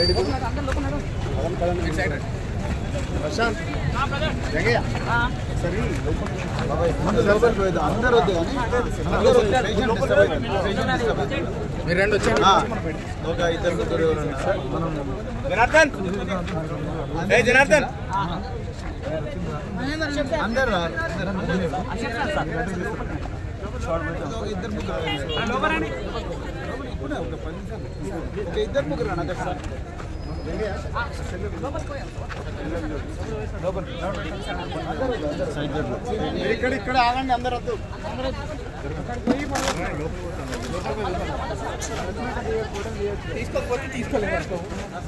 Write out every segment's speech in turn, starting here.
ప్రశాంత్ జగయ్య సరే ముందు లోపలికి పోయేది అందరూ వద్దు కానీ అందరూ వద్దు. Patient disturb అవుతుంది. Patient disturb అవుతుంది. మీరు రెండు వచ్చారు ఆ, ఒక ఇద్దరు ముగ్గురు ఎవరు ఉన్నారు? మనం జనార్దన్ ఏ జనార్దన్ అందరు రా. అందరు అందరు. ఒక ఇద్దరు ముగ్గురు రండి. ఇప్పుడే ఒక పది నిమిషాలు. ఒక ఇద్దరు ముగ్గురు రండి అక్కడ సార్. మీరు ఇక్కడ ఇక్కడ ఆగండి అందరు వద్దు తీసుకోకపోతే తీసుకోలేదు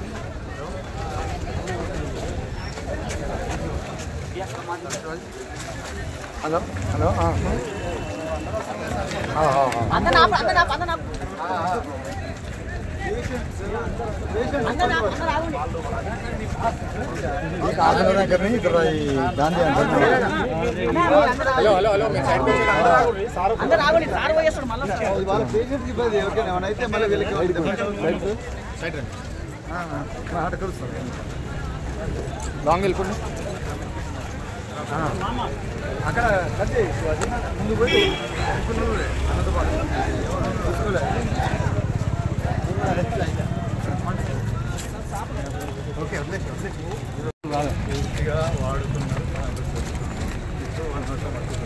హలో హలో అందరూ ఆపు, అందరూ ఆపు, అందరూ ఆపు. అందరూ ఆపు, అందరూ ఆగండి. గాంధీ హలో హలో హలో మీరు సైడ్ అందరూ ఆగండి సార్ పోయేస్తాడు మళ్ళీ వాళ్ళ పేషెంట్స్ ఇబ్బంది ఎవరికైనా ఏమైనా అయితే మళ్ళీ వీళ్ళకి సైడ్ రండి అక్కడ లాంగ్ వెళ్ళిపోండి అక్కడ కట్ చేయి శివాజీ. ముందు పోయి అన్నతో పాటు తీసుకోలే. ఓకే వదిలేసి వదిలేసి పూర్తిగా వాడుతున్నారు ఇప్పుడు వాళ్ళ నోట్లో పట్టుకుంటారు.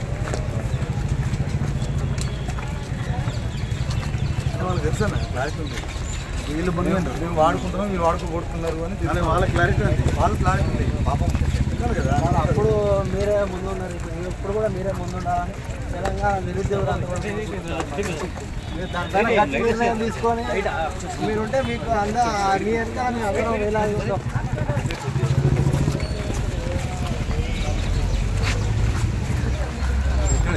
వాళ్ళకి తెలుసా క్లారిటీ ఉంది వీళ్ళు బంధు మేము వాడుకుంటున్నాం వీళ్ళు వాడుకోబడుతున్నారు అని వాళ్ళ క్లారిటీ ఉంది వాళ్ళ క్లారిటీ ఉంది పాపం వినాలి కదా అప్పుడు మీరే ముందు ఉన్నారు ఇప్పుడు కూడా మీరే ముందు ఉండాలని తెలంగాణ నిరుద్యోగులు మీరు దానిపైన గట్టి నిర్ణయం తీసుకొని మీరుంటే మీకు అంద మీ వెనకాల మేము అందరం వేలాది ఉంటాం